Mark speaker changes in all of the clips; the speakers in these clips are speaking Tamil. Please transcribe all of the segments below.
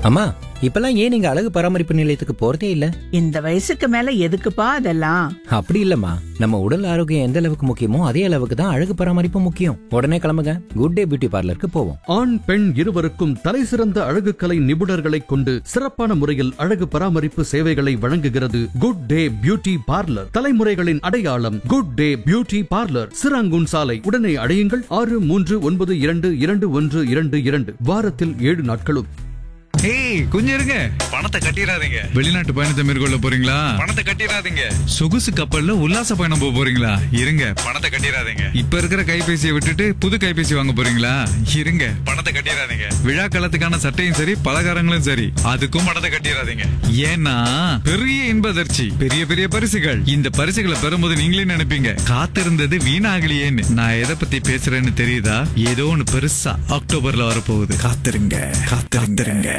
Speaker 1: அம்மா இப்பெல்லாம் ஏன் நீங்க அழகு பராமரிப்பு நிலையத்துக்கு போறதே இல்ல
Speaker 2: இந்த வயசுக்கு மேல எதுக்குப்பா அதெல்லாம்
Speaker 1: அப்படி இல்லம்மா நம்ம உடல் ஆரோக்கியம் எந்த அளவுக்கு முக்கியமோ அதே அளவுக்கு தான் அழகு பராமரிப்பு முக்கியம் உடனே கிளம்புங்க குட் டே பியூட்டி பார்லருக்கு போவோம்
Speaker 3: ஆண் பெண் இருவருக்கும் தலைசிறந்த அழகுக்கலை நிபுணர்களைக் கொண்டு சிறப்பான முறையில் அழகு பராமரிப்பு சேவைகளை வழங்குகிறது குட் டே பியூட்டி பார்லர் தலைமுறைகளின் அடையாளம் good day beauty parlour Serangoon சாலை உடனே அடையுங்கள் ஆறு மூன்று ஒன்பது இரண்டு இரண்டு ஒன்று இரண்டு இரண்டு வாரத்தில் ஏழு நாட்களும்
Speaker 4: ஏய் கொஞ்சம் இருங்க
Speaker 5: பணத்தை கட்டிடாதீங்க
Speaker 4: வெளிநாட்டு பயணத்தை மேற்கொள்ள போறீங்களா
Speaker 5: பணத்தை கட்டிடாதீங்க
Speaker 4: சொகுசு கப்பல்ல உல்லாச பயணம் போக போறீங்களா இருங்க
Speaker 5: பணத்தை கட்டிடாதீங்க
Speaker 4: இப்ப இருக்கிற கைபேசியை விட்டுட்டு புது கைபேசி வாங்க போறீங்களா இருங்க
Speaker 5: பணத்தை கட்டிடாதீங்க
Speaker 4: விழா காலத்துக்கான சட்டையும் சரி பலகாரங்களும் சரி அதுக்கும்
Speaker 5: பணத்தை கட்டிடாதீங்க
Speaker 4: ஏன்னா பெரிய இன்பதர்ச்சி பெரிய பெரிய பரிசுகள் இந்த பரிசுகளை பெறும்போது நீங்களே நினைப்பீங்க காத்திருந்தது வீணாகலையேன்னு நான் எதை பத்தி பேசுறேன்னு தெரியுதா ஏதோ ஒண்ணு பெருசா அக்டோபர்ல வரப்போகுது காத்திருங்க காத்திருங்க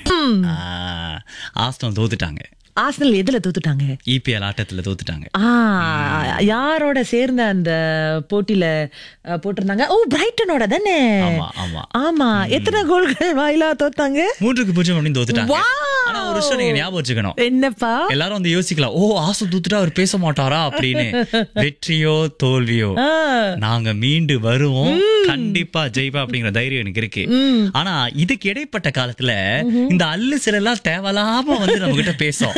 Speaker 6: ஆஸ்டன் தோத்துட்டாங்க
Speaker 7: ஆஸ்னல் எதுல தோத்துட்டாங்க
Speaker 6: இபிஎல் ஆட்டத்துல தோத்துட்டாங்க
Speaker 7: ஆ யாரோட சேர்ந்த அந்த போட்டியில அஹ், போட்டிருந்தாங்க ஓ பிரைட்டனோட தானே
Speaker 6: ஆமா ஆமா
Speaker 7: ஆமா எத்தனை கோல்கள் வாயிலா தோத்தாங்க
Speaker 6: மூன்றுக்கு பூஜ்ஜியம் அப்படின்னு தோத்துட்டாங்க
Speaker 7: Wow!
Speaker 6: ஆனா ஒரு விஷயம் நீங்க ஞாபகம் வச்சுக்கணும்
Speaker 7: என்னப்பா
Speaker 6: எல்லாரும் வந்து யோசிக்கலாம் ஓ ஆசை தூத்துட்டா அவர் பேச மாட்டாரா அப்படின்னு வெற்றியோ தோல்வியோ
Speaker 7: ஆ.
Speaker 6: நாங்க மீண்டு வருவோம் கண்டிப்பா ஜெயிப்பா அப்படிங்கிற தைரியம் எனக்கு இருக்கு ஆனா இதுக்கு இடைப்பட்ட காலத்துல இந்த அல்லு சில எல்லாம் தேவையில்லாம வந்து நம்ம கிட்ட பேசும்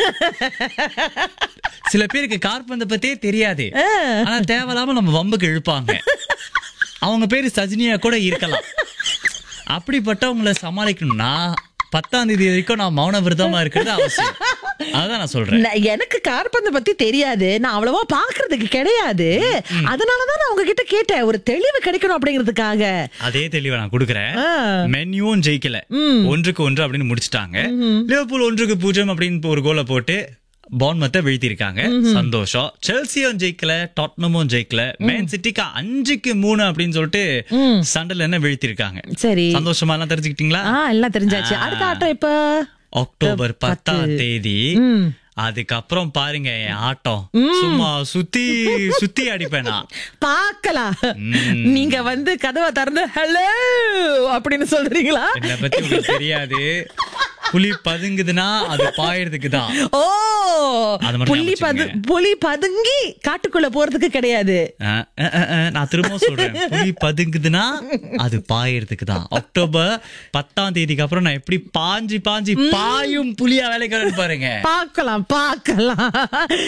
Speaker 6: சில பேருக்கு கார்பந்த பத்தியே தெரியாது ஆனா தேவையில்லாம நம்ம வம்புக்கு இழுப்பாங்க அவங்க பேரு சஜினியா கூட இருக்கலாம் அப்படிப்பட்டவங்கள சமாளிக்கணும்னா பத்தாம் தேதி வரைக்கும் நான் மௌன விரதமா இருக்கிறது அவசியம் அதான் நான் சொல்றேன்
Speaker 7: ந- எனக்கு கார்பந்தை பத்தி தெரியாது நான் அவ்வளவா பாக்குறதுக்கு கிடையாது அதனாலதான் நான் உங்ககிட்ட கேட்டேன் ஒரு தெளிவு கிடைக்கணும் அப்படிங்கிறதுக்காக
Speaker 6: அதே தெளிவை நான் கொடுக்குறேன்
Speaker 7: ஆ.
Speaker 6: மென்யூவும் ஜெயிக்கல ஒன்றுக்கு ஒன்று அப்படின்னு முடிச்சிட்டாங்க லிவர்பூல் ஒன்றுக்கு பூஜ்ஜியம் அப்படின்னு ஒரு கோலை போட்டு பான்மத்தை வீழ்த்திருக்காங்க சந்தோஷம் செல்சியும் ஜெயிக்கல டாட்னமும் ஜெயிக்கல மேன் சிட்டிக்கு அஞ்சுக்கு மூணு அப்படின்னு சொல்லிட்டு சண்டல என்ன வீழ்த்திருக்காங்க
Speaker 7: சரி
Speaker 6: சந்தோஷமா எல்லாம் தெரிஞ்சுக்கிட்டீங்களா
Speaker 7: ஆ எல்லாம் தெரிஞ்சாச்சு அடுத்த ஆட்டம் இப்ப
Speaker 6: அக்டோபர்
Speaker 7: பத்து.
Speaker 6: பத்தாம் தேதி அதுக்கப்புறம் பாருங்க என் ஆட்டம் சும்மா சுத்தி சுத்தி அடிப்பேன் நான்
Speaker 7: பாக்கலாம் நீங்க வந்து கதவை திறந்து ஹலோ அப்படின்னு சொல்றீங்களா
Speaker 6: என்னை பத்தி உங்களுக்கு தெரியாது புலி பதுங்குதுன்னா அது பாயறதுக்கு தான்
Speaker 7: ஓ
Speaker 6: அது மட்டும்
Speaker 7: புலி
Speaker 6: ஞாபகம்
Speaker 7: பது
Speaker 6: வச்சுக்கங்க.
Speaker 7: புலி பதுங்கி காட்டுக்குள்ள போறதுக்கு கிடையாது
Speaker 6: அஹ், அஹ், அஹ், அஹ், நான் திரும்ப சொல்றேன் புலி பதுங்குதுன்னா அது பாயறதுக்கு தான் அக்டோபர் பத்தாம் தேதிக்கு அப்புறம் நான் எப்படி பாஞ்சு பாஞ்சு பாயும் புலியா வேலைக்கு வரேன்னு பாருங்க
Speaker 7: பார்க்கலாம் பார்க்கலாம்